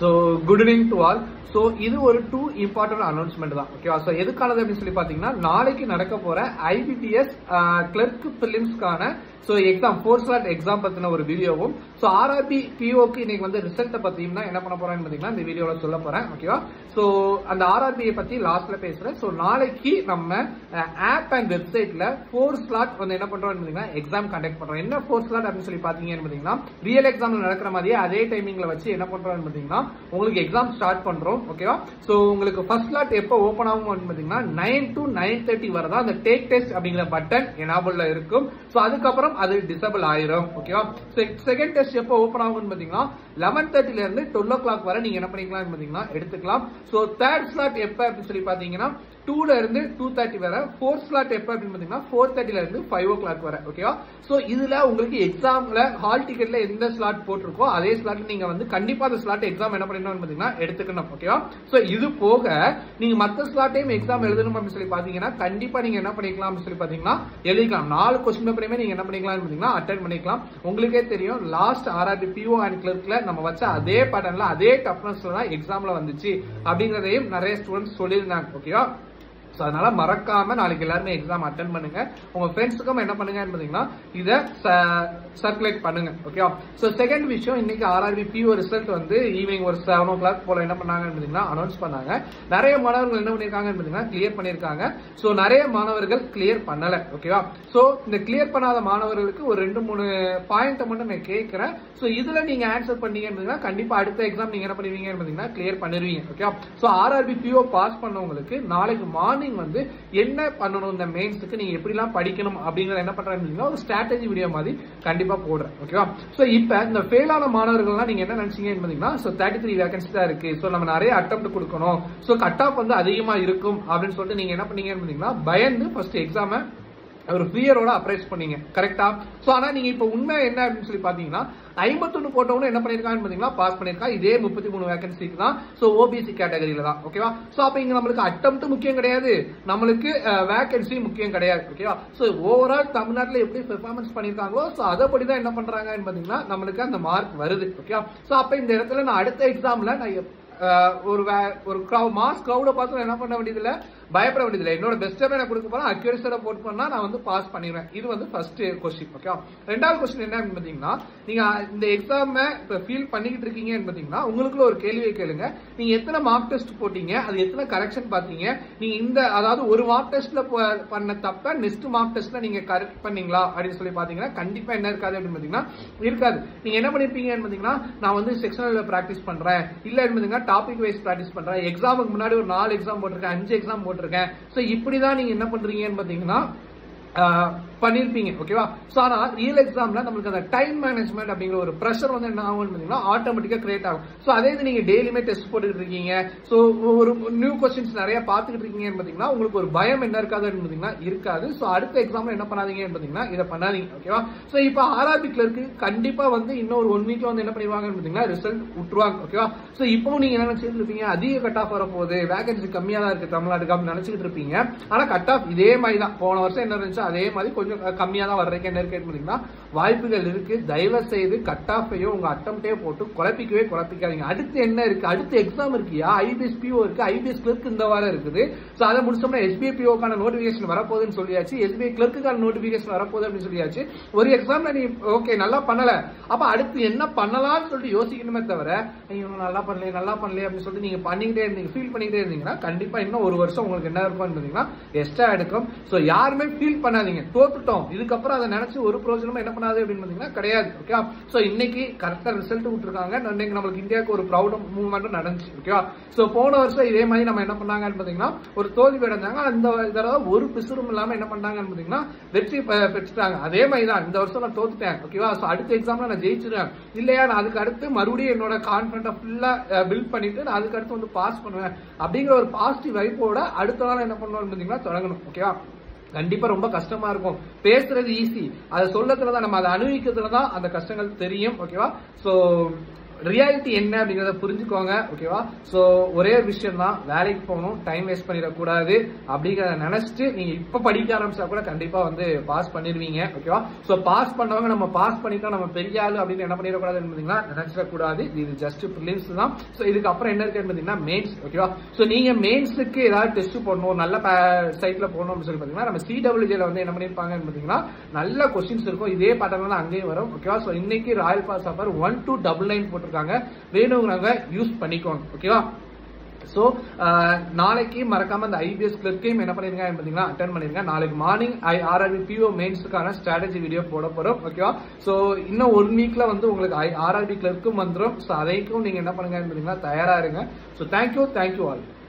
so good evening to all so இது ஒரு two important announcement தான் ஓகேவா ஸோ எதுக்கானது அப்படின்னு சொல்லி பார்த்தீங்கன்னா நாளைக்கு நடக்க போற ஐபிபிஎஸ் கிளர்க் பிலிம்ஸ்க்கான so exam four slot exam பத்தின ஒரு வீடியோவும் ஸோ ஆர்ஆர்பி பிஓக்கு இன்னைக்கு வந்து ரிசல்ட்டை பத்தியும் தான் என்ன பண்ண போறேன்னு பார்த்தீங்கன்னா இந்த வீடியோல சொல்ல போறேன் ஓகேவா ஸோ அந்த ஆர்ஆர்பியை பத்தி லாஸ்ட்ல பேசுறேன் ஸோ நாளைக்கு நம்ம ஆப் அண்ட் வெப்சைட்ல ஃபோர் ஸ்லாட் வந்து என்ன பண்றோம் பார்த்தீங்கன்னா எக்ஸாம் கண்டக்ட் பண்றோம் என்ன ஃபோர் ஸ்லாட் அப்படின்னு சொல்லி பாத்தீங்கன்னு பார்த்தீங்கன்னா ரியல் எக்ஸாம்ல நடக்கிற மாதிரியே அதே டைமிங்ல வச்சு என்ன பண்றோம்னு பார்த்தீங்கன்னா உங்களுக்கு எக்ஸாம் ஸ்டார்ட் பண்றோம் ஓகேவா ஸோ உங்களுக்கு ஃபர்ஸ்ட் ஸ்லாட் எப்போ ஓப்பன் ஆகும் பார்த்தீங்கன்னா நைன் டு நைன் தேர்ட்டி வரதான் அந்த டேக் டெஸ்ட் அப்படிங்கிற பட்டன் எனாபிள்ல இருக்கும் ஸோ அதுக்கப்புறம் அது டிசபிள் ஆயிரும் ஓகேவா செகண்ட் டெஸ்ட் எப்போ ஓப்பன் ஆகும்னு பார்த்தீங்கன்னா லெவன் தேர்ட்டில இருந்து டுவெல் ஓ கிளாக் வரை நீங்க என்ன பண்ணிக்கலாம் பார்த்தீங்கன்னா எடுத்துக்கலாம் ஸோ தேர்ட் ஸ்லாட் எப்போ அப்படின்னு சொல்லி பார்த்தீங்கன்னா டூல இருந்து டூ தேர்ட்டி வரை ஃபோர்த் ஸ்லாட் எப்போ அப்படின்னு பார்த்தீங்கன்னா ஃபோர் தேர்ட்டில இருந்து ஃபைவ் ஓ கிளாக் வரை ஓகேவா ஸோ இதுல உங்களுக்கு எக்ஸாம்ல ஹால் டிக்கெட்ல எந்த ஸ்லாட் போட்டிருக்கோ அதே ஸ்லாட் நீங்க வந்து கண்டிப்பா அந்த ஸ்லாட் எக்ஸாம் என்ன பண்ணணும் பார்த்தீங்கன்னா எடுத்துக்கணும் ஓகேவா ஸோ இது போக நீங்க மற்ற ஸ்லாட்டையும் எக்ஸாம் எழுதணும் அப்படின்னு சொல்லி பாத்தீங்கன்னா கண்டிப்பா நீங்க என்ன பண்ணிக்கலாம் அப்படின்னு சொல்லி பாத்தீங்கன்னா எழுதிக்கலாம் நாலு கொஸ்டின் பேப்பரையுமே நீங்க என்ன பண்ணிக்கலாம் பார்த்தீங்கன்னா அட்டன் பண்ணிக்கலாம் உங்களுக்கே தெரியும் லாஸ்ட் ஆர்ஆர்டி பிஓ அண்ட் கிளர்க்ல நம்ம வச்ச அதே பேட்டர்ன்ல அதே டஃப்னஸ்ல தான் எக்ஸாம்ல வந்துச்சு அப்படிங்கறதையும் நிறைய ஸ்டூடெண்ட்ஸ் சொல்லியிருந்தாங்க ஓகேவா ஸோ அதனால மறக்காம நாளைக்கு எல்லாருமே எக்ஸாம் அட்டன் பண்ணுங்க உங்க ஃப்ரெண்ட்ஸுக்கும் என்ன பண்ணுங்கன்னு பார்த்தீங்கன்னா இதை சர்க்குலேட் பண்ணுங்க ஓகே ஸோ செகண்ட் விஷயம் இன்னைக்கு ஆர்ஆர்பி பிஓ ரிசல்ட் வந்து ஈவினிங் ஒரு செவன் ஓ கிளாக் போல என்ன பண்ணாங்கன்னு பார்த்தீங்கன்னா அனௌன்ஸ் பண்ணாங்க நிறைய மாணவர்கள் என்ன பண்ணியிருக்காங்கன்னு பார்த்தீங்கன்னா கிளியர் பண்ணியிருக்காங்க ஸோ நிறைய மாணவர்கள் கிளியர் பண்ணல ஓகேவா ஸோ இந்த கிளியர் பண்ணாத மாணவர்களுக்கு ஒரு ரெண்டு மூணு பாயிண்ட் மட்டும் நான் கேட்கிறேன் ஸோ இதுல நீங்க ஆன்சர் பண்ணீங்கன்னு பார்த்தீங்கன்னா கண்டிப்பா அடுத்த எக்ஸாம் நீங்க என்ன பண்ணுவீங்கன்னு பார்த்தீங்கன்னா கிளியர் பண்ணிருவீங்க okay so RRB PO pass பண்ணவங்களுக்கு நாளைக்கு மார்னிங் வந்து என்ன பண்ணணும் இந்த மெயின்ஸுக்கு நீங்க எப்படிலாம் படிக்கணும் அப்படிங்கறத என்ன பண்றாங்க ஒரு ஸ்ட்ராட்டஜி வீடியோ மாதிரி கண்டிப்பா போடுறேன் ஓகேவா சோ இப்ப இந்த ஃபெயில் ஆன மாணவர்கள்லாம் நீங்க என்ன நினைச்சீங்கன்னு பாத்தீங்கன்னா சோ தேர்ட்டி த்ரீ வேகன்சி தான் இருக்கு சோ நம்ம நிறைய அட்டம் கொடுக்கணும் சோ கட் ஆஃப் வந்து அதிகமா இருக்கும் அப்படின்னு சொல்லிட்டு நீங்க என்ன பண்ணீங்கன்னு பாத்தீங்கன்னா பயந்து ஃபர்ஸ்ட் எக்ஸாம ஒரு ஃபியரோட அப்ரைஸ் பண்ணீங்க கரெக்டா சோ ஆனா நீங்க இப்ப உண்மை என்ன அப்படின்னு சொல்லி பாத்தீங்கன்னா ஐம்பத்தொன்னு போட்டவனும் என்ன பண்ணிருக்கான்னு பாத்தீங்கன்னா பாஸ் பண்ணிருக்கான் இதே முப்பத்தி மூணு வேகன்சிக்கு தான் சோ ஓபிசி கேட்டகரியில தான் ஓகேவா சோ அப்ப இங்க நம்மளுக்கு அட்டம் முக்கியம் கிடையாது நம்மளுக்கு வேகன்சி முக்கியம் கிடையாது ஓகேவா சோ ஓவரால் தமிழ்நாட்டுல எப்படி பெர்ஃபார்மன்ஸ் பண்ணிருக்காங்களோ சோ அதப்படி தான் என்ன பண்றாங்கன்னு பாத்தீங்கன்னா நம்மளுக்கு அந்த மார்க் வருது ஓகேவா சோ அப்ப இந்த இடத்துல நான் அடுத்த எக்ஸாம்ல நான் ஒரு ஒரு மாஸ் கிரௌட பார்த்து என்ன பண்ண வேண்டியதுல பயப்பட வேண்டியதில்லை என்னோட பெஸ்ட்டை நான் கொடுக்க போறேன் அக்யூரேசியோட போட் பண்ணா நான் வந்து பாஸ் பண்ணிடுவேன் இது வந்து ஃபர்ஸ்ட் கொஸ்டின் ஓகே ரெண்டாவது கொஸ்டின் என்ன பாத்தீங்கன்னா நீங்க இந்த எக்ஸாம் இப்ப ஃபீல் பண்ணிக்கிட்டு இருக்கீங்கன்னு பாத்தீங்கன்னா உங்களுக்குள்ள ஒரு கேள்வியை கேளுங்க நீங்க எத்தனை மார்க் டெஸ்ட் போட்டீங்க அது எத்தனை கரெக்ஷன் பாத்தீங்க நீங்க இந்த அதாவது ஒரு மார்க் டெஸ்ட்ல பண்ண தப்ப நெக்ஸ்ட் மார்க் டெஸ்ட்ல நீங்க கரெக்ட் பண்ணீங்களா அப்படின்னு சொல்லி பாத்தீங்கன்னா கண்டிப்பா என்ன இருக்காது அப்படின்னு பாத்தீங்கன்னா இருக்காது நீங்க என்ன பண்ணிருப்பீங்கன்னு பாத்தீங்கன்னா நான் வந்து செக்ஷனல் பிராக்டிஸ் பண்றேன் இல்ல பாத்தீங்கன்னா டாபிக் வைஸ் பிராக்டிஸ் பண்றேன் எக்ஸாமுக்கு முன்னாடி ஒரு நாலு எக்ஸாம் போட்டிருக்கேன் அஞ்சு எக்ஸாம் போட்டிருக்கேன் சோ இப்படிதான் நீங்க என்ன பண்றீங்கன்னு பாத்தீங்கன்னா பண்ணிருப்பீங்க ஓகேவா சோ ஆனா ரியல் எக்ஸாம்ல நம்மளுக்கு அந்த டைம் மேனேஜ்மெண்ட் அப்படிங்கிற ஒரு ப்ரெஷர் வந்து என்ன ஆகும் பாத்தீங்கன்னா ஆட்டோமேட்டிக்கா கிரியேட் ஆகும் சோ அதே இது நீங்க டெய்லியுமே டெஸ்ட் போட்டுக்கிட்டு இருக்கீங்க சோ ஒரு நியூ கொஸ்டின்ஸ் நிறைய பாத்துக்கிட்டு இருக்கீங்கன்னு பாத்தீங்கன்னா உங்களுக்கு ஒரு பயம் என்ன இருக்காதுன்னு பாத்தீங்கன்னா இருக்காது சோ அடுத்த எக்ஸாம்ல என்ன பண்ணாதீங்கன்னு பாத்தீங்கன்னா இதை பண்ணாதீங்க ஓகேவா சோ இப்போ ஆர்ஆர்பி கிளர்க்கு கண்டிப்பா வந்து இன்னொரு ஒன் வீக்ல வந்து என்ன பண்ணிடுவாங்கன்னு பாத்தீங்கன்னா ரிசல்ட் விட்டுருவாங்க ஓகேவா சோ இப்போ நீங்க என்ன நினைச்சிட்டு இருப்பீங்க அதிக கட் ஆஃப் வரப்போகுது வேகன்சி கம்மியா தான் இருக்கு தமிழ்நாட்டுக்கு அப்படின்னு நினைச்சிட்டு இருப்பீங்க ஆனா கட் ஆஃப் இதே மாதிரி தான் போன வருஷம் என்ன இருந்துச்சு அதே மாதிரி கொஞ்சம் கம்மியா தான் வர்றதுக்கு என்ன இருக்கு பாத்தீங்கன்னா வாய்ப்புகள் இருக்கு தயவு செய்து கட் ஆஃபையோ உங்க அட்டம்ப்டே போட்டு குழப்பிக்கவே குழப்பிக்காதீங்க அடுத்து என்ன இருக்கு அடுத்து எக்ஸாம் இருக்குயா ஐபிஎஸ் பிஓ இருக்கு ஐபிஎஸ் கிளர்க் இந்த வாரம் இருக்குது சோ அதை முடிச்சோம்னா எஸ்பிஐ பிஓக்கான நோட்டிபிகேஷன் வரப்போகுதுன்னு சொல்லியாச்சு எஸ்பிஐ கிளர்க்குக்கான நோட்டிபிகேஷன் வரப்போகுது அப்படின்னு சொல்லியாச்சு ஒரு எக்ஸாம்ல நீ ஓகே நல்லா பண்ணல அப்ப அடுத்து என்ன பண்ணலாம்னு சொல்லிட்டு யோசிக்கணுமே தவிர ஐயோ நல்லா பண்ணல நல்லா பண்ணல அப்படின்னு சொல்லிட்டு நீங்க பண்ணிக்கிட்டே இருந்தீங்க ஃபீல் பண்ணிக்கிட்டே இருந்தீங்கன்னா கண்டிப்பா இன்னும் ஒரு வருஷம் உங்களுக்கு என்ன இருக்கும் பாத்தீங்கன்னா எக்ஸ்ட்ரா எடுக்கும் சோ யாருமே ஃபீல் பண்ணாதீங்க தோத்துட்டோம் இதுக்கப்புறம் அதை நினைச்சு ஒரு பிரோஜனமும் என்ன பண்ணாது அப்படின்னு பாத்தீங்கன்னா கிடையாது ஓகே சோ இன்னைக்கு கரெக்டா ரிசல்ட் விட்டுருக்காங்க இன்னைக்கு நம்மளுக்கு இந்தியாவுக்கு ஒரு ப்ரௌட் மூவ்மெண்ட் நடந்துச்சு ஓகேவா சோ போன வருஷம் இதே மாதிரி நம்ம என்ன பண்ணாங்கன்னு பாத்தீங்கன்னா ஒரு தோல்வி அடைஞ்சாங்க அந்த தடவை ஒரு பிசுறும் இல்லாம என்ன பண்ணாங்கன்னு பாத்தீங்கன்னா வெற்றி பெற்றுட்டாங்க அதே மாதிரி தான் இந்த வருஷம் நான் தோத்துட்டேன் ஓகேவா சோ அடுத்த எக்ஸாம்ல நான் ஜெயிச்சிருவேன் இல்லையா நான் அதுக்கு அடுத்து மறுபடியும் என்னோட கான்பிடன்ட் ஃபுல்லா பில்ட் பண்ணிட்டு நான் அதுக்கு அடுத்து வந்து பாஸ் பண்ணுவேன் அப்படிங்கிற ஒரு பாசிட்டிவ் வைப்போட அடுத்த நாள் என்ன பண்ணுவோம் பாத்தீங்கன்னா தொடங்கணும் ஓகேவா கண்டிப்பா ரொம்ப கஷ்டமா இருக்கும் பேசுறது ஈஸி அதை சொல்லத்துலதான் நம்ம அதை அனுபவிக்கிறதுல தான் அந்த கஷ்டங்கள் தெரியும் ஓகேவா சோ ரியாலிட்டி என்ன அப்படிங்கறத புரிஞ்சுக்கோங்க ஓகேவா சோ ஒரே விஷயம் தான் வேலைக்கு போகணும் டைம் வேஸ்ட் பண்ணிடக்கூடாது அப்படிங்கறத நினைச்சிட்டு நீங்க இப்ப படிக்க ஆரம்பிச்சா கூட கண்டிப்பா வந்து பாஸ் பண்ணிடுவீங்க ஓகேவா சோ பாஸ் பண்ணவங்க நம்ம பாஸ் பண்ணிட்டோம் நம்ம பெரிய ஆளு அப்படின்னு என்ன பண்ணிடக்கூடாது என்பதுங்களா நினைச்சிடக்கூடாது இது ஜஸ்ட் பிலிம்ஸ் தான் சோ இதுக்கு அப்புறம் என்ன இருக்கு பார்த்தீங்கன்னா மெயின்ஸ் ஓகேவா சோ நீங்க மெயின்ஸுக்கு ஏதாவது டெஸ்ட் போடணும் ஒரு நல்ல சைட்ல போடணும் அப்படின்னு சொல்லி பாத்தீங்கன்னா நம்ம சிடபிள்யூஜில வந்து என்ன பண்ணிருப்பாங்கன்னு பாத்தீங்கன்னா நல்ல கொஸ்டின்ஸ் இருக்கும் இதே பேட்டர்ன் தான் அங்கேயும் வரும் ஓகேவா சோ இன்னைக்கு royal pass offer one two double nine போட்டிருக்காங்க வேணுங்கிறவங்க யூஸ் பண்ணிக்கோங்க ஓகேவா சோ நாளைக்கு மறக்காம அந்த ஐபிஎஸ் கிளர்க்கையும் என்ன பண்ணிருங்க பாத்தீங்கன்னா அட்டன் பண்ணிருங்க நாளைக்கு மார்னிங் ஐ ஆர்ஆர்பி பிஓ மெயின்ஸுக்கான ஸ்ட்ராட்டஜி வீடியோ போட போறோம் ஓகேவா சோ இன்னும் ஒன் வீக்ல வந்து உங்களுக்கு ஆர்ஆர்பி கிளர்க்கும் வந்துடும் சோ அதைக்கும் நீங்க என்ன பண்ணுங்க பாத்தீங்கன்னா தயாரா இருங்க சோ தேங்க்யூ தேங்க்யூ ஆல்